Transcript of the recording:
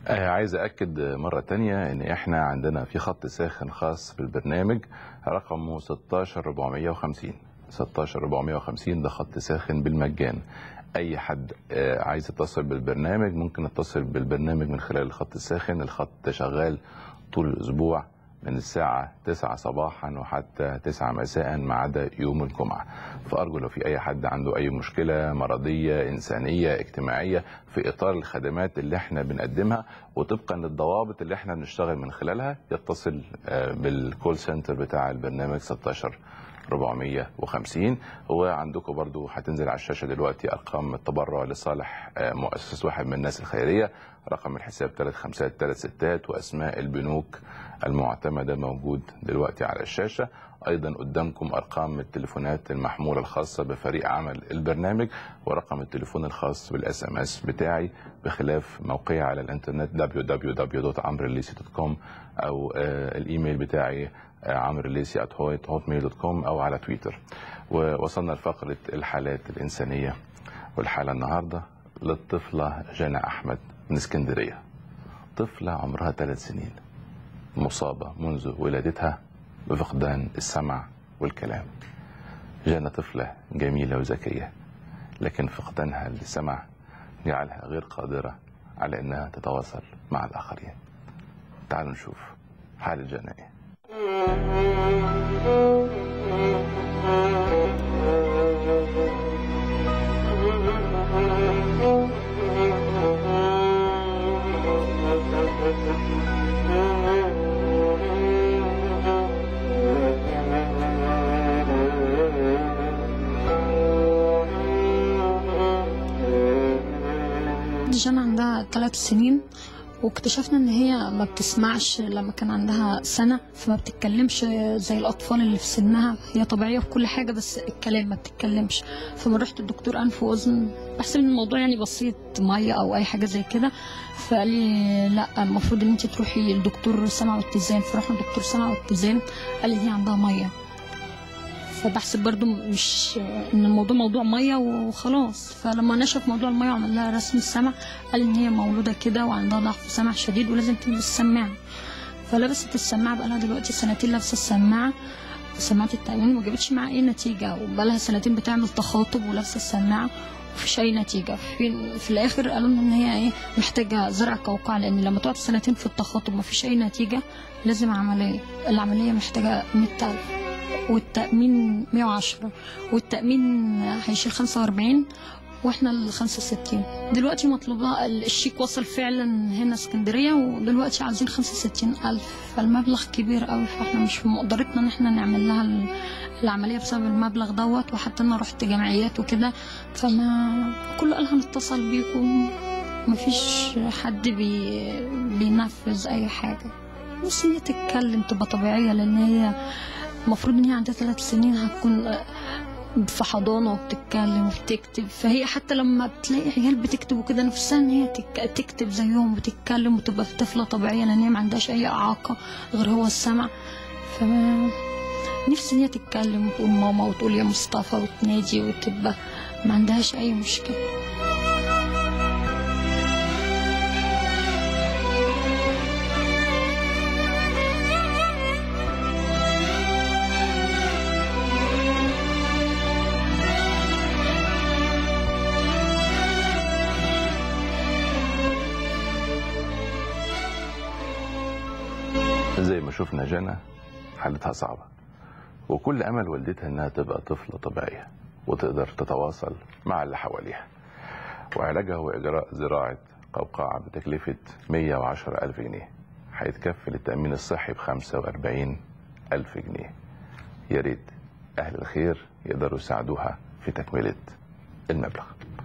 آه، عايز أكد مرة تانية إن إحنا عندنا في خط ساخن خاص بالبرنامج رقمه 16450 16450 ده خط ساخن بالمجان أي حد آه، عايز يتصل بالبرنامج ممكن يتصل بالبرنامج من خلال الخط الساخن الخط شغال طول الأسبوع من الساعة 9 صباحا وحتى 9 مساء ما عدا يوم الجمعة فأرجو لو في أي حد عنده أي مشكلة مرضية إنسانية اجتماعية في إطار الخدمات اللي احنا بنقدمها وطبقا للضوابط اللي احنا بنشتغل من خلالها يتصل آه، بالكول سنتر بتاع البرنامج 16 450 وعندكم برضو هتنزل على الشاشة دلوقتي أرقام التبرع لصالح آه، مؤسسة واحد من الناس الخيرية رقم الحساب 3536 وأسماء البنوك المعتمدة موجود دلوقتي على الشاشة أيضا قدامكم أرقام التليفونات المحمولة الخاصة بفريق عمل البرنامج ورقم التليفون الخاص بالاس ام اس بتاعي بخلاف موقعي على الانترنت www.amrelisi.com أو آه، الإيميل بتاعي عمرو الليسي هوت ميل دوت كوم او على تويتر ووصلنا لفقره الحالات الانسانيه والحاله النهارده للطفله جنى احمد من اسكندريه طفله عمرها ثلاث سنين مصابه منذ ولادتها بفقدان السمع والكلام جنى طفله جميله وذكيه لكن فقدانها للسمع جعلها غير قادره على انها تتواصل مع الاخرين تعالوا نشوف حاله جنى ايه جانا عندها ثلاث سنين واكتشفنا ان هي ما بتسمعش لما كان عندها سنة فما بتتكلمش زي الاطفال اللي في سنها هي طبيعية في كل حاجة بس الكلام ما بتتكلمش فما رحت الدكتور انف واذن بحسب ان الموضوع يعني بسيط مية او اي حاجة زي كده فقال لي لا المفروض ان انت تروحي لدكتور سمع واتزان فرحنا لدكتور سمع واتزان قال لي هي عندها مية فبحسب برضو مش ان الموضوع موضوع ميه وخلاص فلما نشف موضوع الميه وعمل لها رسم السمع قال ان هي مولوده كده وعندها ضعف سمع شديد ولازم تلبس سماعه فلبست السماعه بقالها دلوقتي سنتين لابسه السماعه سماعه التأمين ما جابتش معاها اي نتيجه وبقالها سنتين بتعمل تخاطب ولابسه السماعه ومفيش اي نتيجه في, في الاخر قالوا لنا ان هي ايه محتاجه زرع قوقعه لان لما تقعد سنتين في التخاطب مفيش اي نتيجه لازم عمليه العمليه محتاجه 100000 والتأمين 110 والتأمين هيشيل 45 واحنا ال 65 دلوقتي مطلوب لها الشيك وصل فعلا هنا اسكندريه ودلوقتي عايزين 65 الف فالمبلغ كبير قوي فاحنا مش في مقدرتنا ان احنا نعمل لها ال- العمليه بسبب المبلغ دوت وحتى انا رحت جمعيات وكده فما كله قال هنتصل بيكم مفيش حد بي بينفذ اي حاجه بس هي تتكلم تبقى طبيعيه لان هي المفروض ان هي عندها ثلاث سنين هتكون في حضانه وبتتكلم وبتكتب فهي حتى لما بتلاقي عيال بتكتب وكده نفسها ان هي تك- تكتب زيهم وتتكلم وتبقى طفله طبيعيه لان هي ما عندهاش اي اعاقه غير هو السمع ف نفسي ان هي تتكلم وتقول ماما وتقول يا مصطفى وتنادي وتبقى ما عندهاش اي مشكله زي ما شفنا جنى حالتها صعبة وكل أمل والدتها إنها تبقى طفلة طبيعية وتقدر تتواصل مع اللي حواليها وعلاجها هو إجراء زراعة قوقعة بتكلفة 110 ألف جنيه هيتكفل التأمين الصحي ب 45 ألف جنيه يا ريت أهل الخير يقدروا يساعدوها في تكملة المبلغ